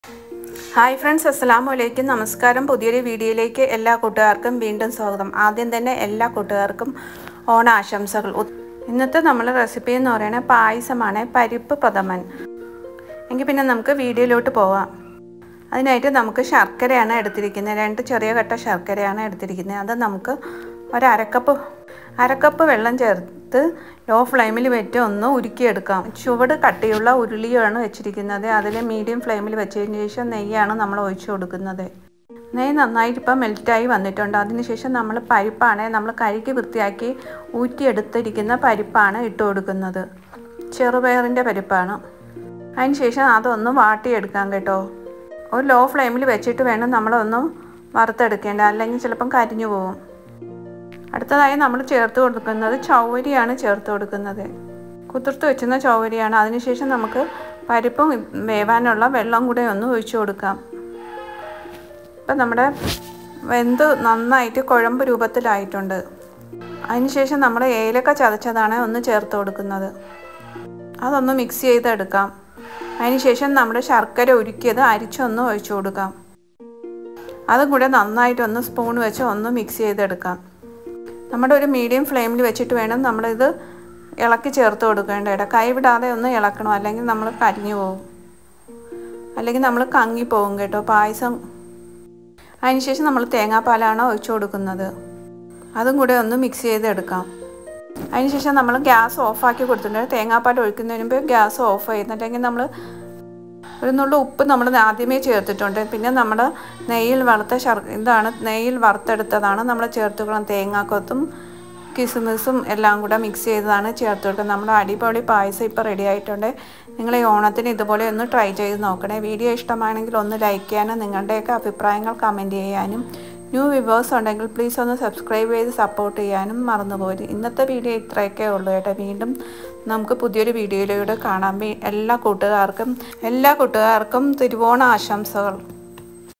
hi friends അസ്സാം വലൈക്കും നമസ്കാരം പുതിയൊരു വീഡിയോയിലേക്ക് എല്ലാ കൂട്ടുകാർക്കും വീണ്ടും സ്വാഗതം ആദ്യം തന്നെ എല്ലാ കൂട്ടുകാർക്കും ഓണാശംസകൾ ഉ- ഇന്നത്തെ നമ്മളെ റെസിപ്പി എന്ന് പറയുന്നത് പായസമാണ് പരിപ്പ് പ്രഥമൻ എങ്കിൽ പിന്നെ നമുക്ക് വീഡിയോയിലോട്ട് പോവാം അതിനായിട്ട് നമുക്ക് ശർക്കരയാണ് എടുത്തിരിക്കുന്നത് രണ്ട് ചെറിയ കട്ട ശർക്കരയാണ് എടുത്തിരിക്കുന്നത് അത് നമുക്ക് ഒരു അരക്കപ്പ് അരക്കപ്പ് വെള്ളം ചേർത്ത് ലോ ഫ്ലെയിമിൽ വെച്ച് ഒന്ന് ഉരുക്കിയെടുക്കാം ചുവട് കട്ടിയുള്ള ഉരുളിയാണ് വെച്ചിരിക്കുന്നത് അതിൽ മീഡിയം ഫ്ലെയിമിൽ വെച്ചതിന് ശേഷം നെയ്യാണ് നമ്മൾ ഒഴിച്ചു കൊടുക്കുന്നത് നെയ്യ് നന്നായിട്ട് ഇപ്പം മെൽറ്റായി വന്നിട്ടുണ്ട് അതിനുശേഷം നമ്മൾ പരിപ്പാണ് നമ്മൾ കഴുകി വൃത്തിയാക്കി ഊറ്റിയെടുത്തിരിക്കുന്ന പരിപ്പാണ് ഇട്ട് കൊടുക്കുന്നത് ചെറുപയറിൻ്റെ പരിപ്പാണ് അതിനുശേഷം അതൊന്ന് വാട്ടിയെടുക്കാം കേട്ടോ ഒരു ലോ ഫ്ലെയിമിൽ വെച്ചിട്ട് വേണം നമ്മളൊന്ന് വറുത്തെടുക്കേണ്ടത് അല്ലെങ്കിൽ ചിലപ്പം കരിഞ്ഞു പോകും അടുത്തതായി നമ്മൾ ചേർത്ത് കൊടുക്കുന്നത് ചൗവരിയാണ് ചേർത്ത് കൊടുക്കുന്നത് കുതിർത്ത് വെച്ചുന്ന ചൗവരിയാണ് അതിനുശേഷം നമുക്ക് പരിപ്പും വേവാനുള്ള വെള്ളം കൂടെ ഒന്ന് ഒഴിച്ചു കൊടുക്കാം ഇപ്പം നമ്മുടെ വെന്ത് നന്നായിട്ട് കുഴമ്പ് രൂപത്തിലായിട്ടുണ്ട് അതിനുശേഷം നമ്മൾ ഏലക്ക ചതച്ചതാണ് ഒന്ന് ചേർത്ത് കൊടുക്കുന്നത് അതൊന്ന് മിക്സ് ചെയ്തെടുക്കാം അതിനുശേഷം നമ്മുടെ ശർക്കര ഉരുക്കിയത് അരിച്ചൊന്ന് ഒഴിച്ചു കൊടുക്കാം അതും കൂടെ നന്നായിട്ടൊന്ന് സ്പൂൺ വെച്ച് ഒന്ന് മിക്സ് ചെയ്തെടുക്കാം നമ്മുടെ ഒരു മീഡിയം ഫ്ലെയിമിൽ വെച്ചിട്ട് വേണം നമ്മളിത് ഇളക്കി ചേർത്ത് കൊടുക്കേണ്ടത് കൈവിടാതെ ഒന്ന് ഇളക്കണം അല്ലെങ്കിൽ നമ്മൾ കരിഞ്ഞു പോകും അല്ലെങ്കിൽ നമ്മൾ കങ്ങി പോകും കേട്ടോ പായസം അതിനുശേഷം നമ്മൾ തേങ്ങാപ്പാലാണ് ഒഴിച്ചു കൊടുക്കുന്നത് അതും കൂടെ ഒന്ന് മിക്സ് ചെയ്തെടുക്കാം അതിനുശേഷം നമ്മൾ ഗ്യാസ് ഓഫാക്കി കൊടുത്തിട്ടുണ്ട് തേങ്ങാപ്പാൽ ഒഴിക്കുന്നതിന് മുമ്പ് ഗ്യാസ് ഓഫ് ചെയ്യുന്നുണ്ടെങ്കിൽ നമ്മൾ ഒരു നുള്ള ഉപ്പ് നമ്മൾ ആദ്യമേ ചേർത്തിട്ടുണ്ട് പിന്നെ നമ്മൾ നെയ്യിൽ വറുത്ത ശർ ഇതാണ് നെയ്യിൽ വറുത്തെടുത്തതാണ് നമ്മൾ ചേർത്ത് കൊടുക്കണം തേങ്ങാക്കൊത്തും കിസ്മിസും എല്ലാം കൂടെ മിക്സ് ചെയ്തതാണ് ചേർത്ത് കൊടുക്കുന്നത് നമ്മുടെ അടിപൊളി പായസം ഇപ്പോൾ റെഡി ആയിട്ടുണ്ട് നിങ്ങൾ ഈ ഓണത്തിന് ഇതുപോലെ ഒന്ന് ട്രൈ ചെയ്ത് നോക്കണേ വീഡിയോ ഇഷ്ടമാണെങ്കിൽ ഒന്ന് ലൈക്ക് ചെയ്യാനും നിങ്ങളുടെയൊക്കെ അഭിപ്രായങ്ങൾ കമൻറ്റ് ചെയ്യാനും ന്യൂ വിവേഴ്സ് ഉണ്ടെങ്കിൽ പ്ലീസ് ഒന്ന് സബ്സ്ക്രൈബ് ചെയ്ത് സപ്പോർട്ട് ചെയ്യാനും മറന്നുപോരും ഇന്നത്തെ വീഡിയോ ഇത്രയൊക്കെ ഉള്ളൂ കേട്ടോ വീണ്ടും നമുക്ക് പുതിയൊരു വീഡിയോയിലൂടെ കാണാം വീ- എല്ലാ കൂട്ടുകാർക്കും എല്ലാ കൂട്ടുകാർക്കും തിരുവോണ ആശംസകൾ